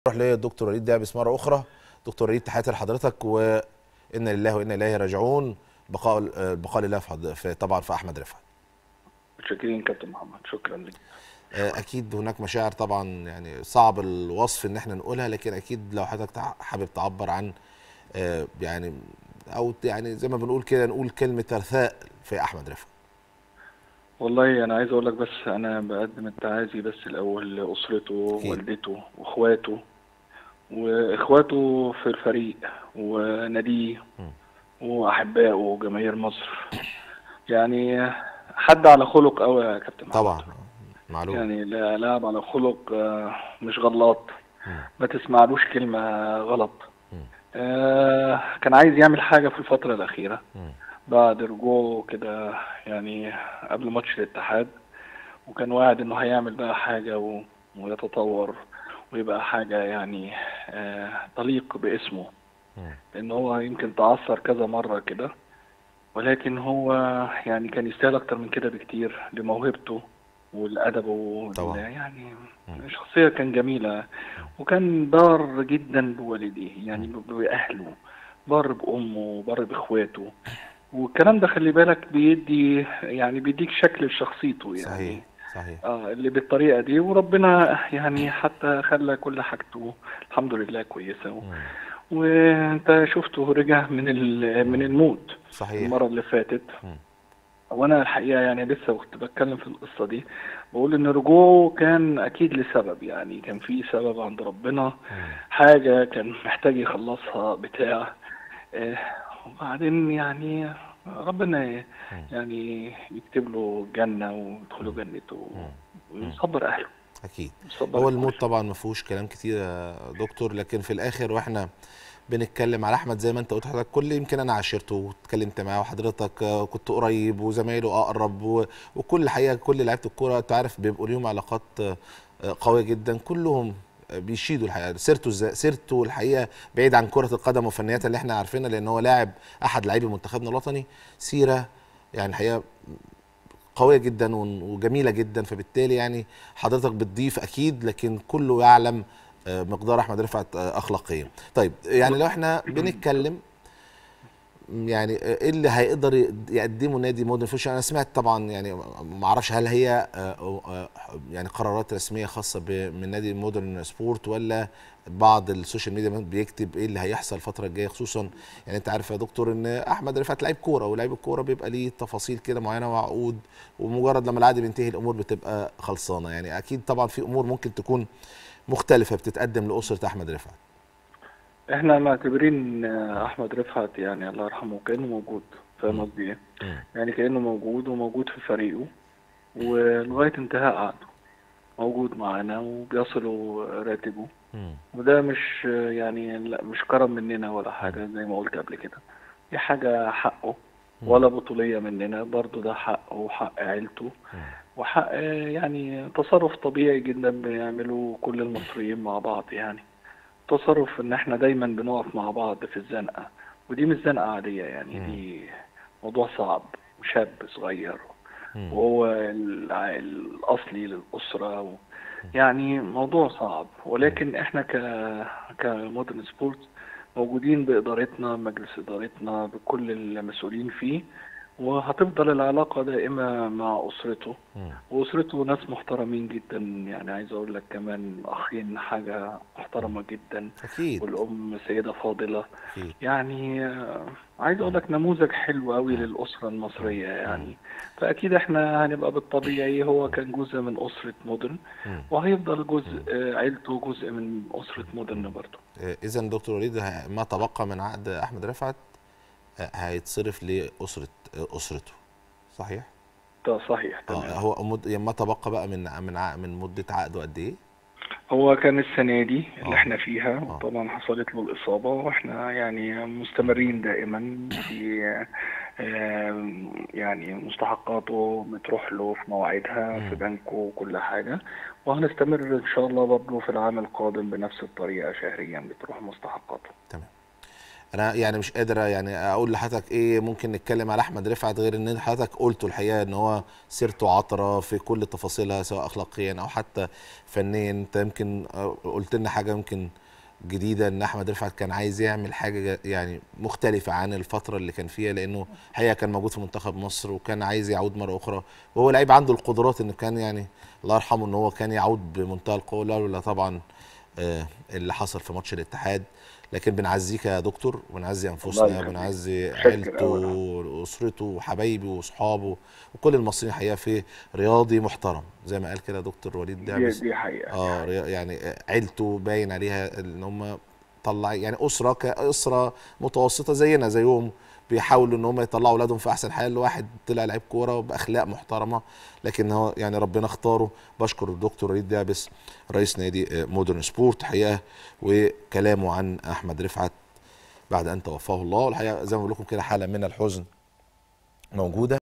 نروح للدكتور وليد دعبس مره اخرى دكتور وليد تحياتي لحضرتك وانا لله وانا اليه راجعون بقاء البقاء لله في, حض... في طبعا في احمد رفعت متشكرين كابتن محمد شكرا لك اكيد هناك مشاعر طبعا يعني صعب الوصف ان احنا نقولها لكن اكيد لو حضرتك حابب تعبر عن يعني او يعني زي ما بنقول كده نقول كلمه رثاء في احمد رفعت والله انا عايز اقول لك بس انا بقدم التعازي بس الاول لاسرته أكيد. والدته واخواته واخواته في الفريق وناديه واحبائه وجماهير مصر يعني حد على خلق قوي يا كابتن محمد. طبعا معلوم يعني لا لاعب على خلق آه، مش غلط مم. ما تسمعلوش كلمة غلط مم. آه، كان عايز يعمل حاجة في الفترة الأخيرة مم. بعد رجوعه كده يعني قبل ماتش الاتحاد وكان واعد انه هيعمل بقى حاجة و- ويتطور ويبقى حاجة يعني آه، تليق باسمه مم. لان هو يمكن تعثر كذا مرة كده ولكن هو يعني كان يستاهل اكتر من كده بكتير لموهبته والادب وال- طبعا. يعني مم. شخصية كان جميلة وكان بار جدا بوالديه يعني ب- بأهله بار بأمه بار بإخواته والكلام ده خلي بالك بيدي يعني بيديك شكل لشخصيته يعني صحيح صحيح اه اللي بالطريقة دي وربنا يعني حتى خلى كل حاجته الحمد لله كويسة و- مم. وانت شفته رجع من ال- من الموت صحيح المرة اللي فاتت مم. وانا الحقيقة يعني لسه كنت بتكلم في القصة دي بقول ان رجوعه كان اكيد لسبب يعني كان في سبب عند ربنا مم. حاجة كان محتاج يخلصها بتاع آه، وبعدين يعني ربنا ي- مم. يعني يكتب له جنة ويدخله جنته ويصبر أهله اكيد يصبر هو الكل. الموت طبعا ما فيهوش كلام كتير يا دكتور لكن في الاخر واحنا بنتكلم على احمد زي ما انت قلت حضرتك كل يمكن انا عاشرته واتكلمت معاه وحضرتك آه، كنت قريب وزمايله اقرب و- وكل الحقيقه كل لعيبه الكوره انت عارف بيبقوا ليهم علاقات آه، آه، قويه جدا كلهم آه، بيشيدوا الحقيقه سيرته إزاي- سيرته الحقيقه بعيد عن كره القدم وفنياتها اللي احنا عارفينها لان هو لاعب احد لاعبي منتخبنا الوطني سيره يعني الحقيقه قويه جدا ون- وجميله جدا فبالتالي يعني حضرتك بتضيف اكيد لكن كله يعلم آه، مقدار احمد رفعت آه، اخلاقيا طيب يعني لو احنا بنتكلم يعني آه، ايه اللي هيقدر ي- يقدمه نادي مودرن فوشن انا سمعت طبعا يعني ما اعرفش هل هي آه، آه، يعني قرارات رسميه خاصه ب- من نادي مودرن سبورت ولا بعض السوشيال ميديا بيكتب ايه اللي هيحصل الفتره الجايه خصوصا يعني انت عارف يا دكتور ان احمد رفعت لعيب كوره ولاعيب الكوره بيبقى ليه تفاصيل كده معينه وعقود ومجرد لما العقد بينتهي الامور بتبقى خلصانه يعني اكيد طبعا في امور ممكن تكون مختلفه بتتقدم لاسره احمد رفعت احنا معتبرين آه، احمد رفعت يعني الله يرحمه كانه موجود فاهم قصدي ايه؟ مم. يعني كانه موجود وموجود في فريقه ولغايه انتهاء عقده موجود معانا وبيصلوا راتبه مم. وده مش آه، يعني لا مش كرم مننا ولا حاجه زي ما قلت قبل كده دي حاجه حقه ولا بطوليه مننا برضو ده حقه وحق عيلته مم. وحق آه، يعني تصرف طبيعي جدا بيعملوه كل المصريين مع بعض يعني تصرف ان احنا دايما بنقف مع بعض في الزنقة ودي مش زنقة عادية يعني مم. دي موضوع صعب وشاب صغير مم. وهو الع- الأصلي للأسرة و... يعني موضوع صعب ولكن احنا ك كمودرن سبورت موجودين بإدارتنا مجلس إدارتنا بكل المسؤولين فيه وهتفضل العلاقة دائمة مع أسرته مم. وأسرته ناس محترمين جدا يعني عايز أقول لك كمان أخين حاجة محترمة جدا اكيد والأم سيدة فاضلة اكيد يعني آه، عايز أقول لك نموذج حلو أوي للأسرة المصرية يعني فأكيد إحنا هنبقى بالطبيعي هو كان جزء من أسرة مودرن مم. وهيفضل جزء آه، عيلته جزء من أسرة مودرن برضه اذا دكتور وليد ه- ما تبقى من عقد احمد رفعت آه، هيتصرف لاسره آه، اسرته صحيح ده صحيح اه تمام هو مد... يعني ما تبقى بقى من من ع- من مده عقده قد ايه هو كان السنة دي اللي آه. احنا فيها آه. طبعا حصلت له الإصابة واحنا يعني مستمرين دائما في آم، يعني مستحقاته بتروح له في مواعيدها مم. في بنكه وكل حاجة وهنستمر إن شاء الله برضه في العام القادم بنفس الطريقة شهريا بتروح مستحقاته تمام انا يعني مش قادر يعني اقول لحضرتك ايه ممكن نتكلم على احمد رفعت غير ان حضرتك قلته الحقيقه ان هو سيرته عطره في كل تفاصيلها سواء اخلاقيا او حتى فنيا انت يمكن آه، قلت لنا حاجه يمكن جديده ان احمد رفعت كان عايز يعمل حاجه يعني مختلفه عن الفتره اللي كان فيها لانه الحقيقه كان موجود في منتخب مصر وكان عايز يعود مره اخرى وهو لعيب عنده القدرات انه كان يعني الله يرحمه ان هو كان يعود بمنتهى القوه لولا طبعا آه، اللي حصل في ماتش الاتحاد لكن بنعزيك يا دكتور وبنعزي الله انفسنا يخليك. وبنعزي متشكر عيلته أوي. واسرته وحبايبه واصحابه وكل المصريين الحقيقه في رياضي محترم زي ما قال كده دكتور وليد دي, دعبس دي حقيقه اه ريا- يعني عيلته باين عليها ان هم طلع يعني اسره كاسره متوسطه زينا زيهم بيحاولوا ان هم يطلعوا اولادهم في احسن حال واحد طلع لعيب كوره باخلاق محترمه لكن هو يعني ربنا اختاره بشكر الدكتور وليد دعبس رئيس نادي آه، مودرن سبورت حقيقه وكلامه عن احمد رفعت بعد ان توفاه الله والحقيقه زي ما بقول لكم كده حاله من الحزن موجوده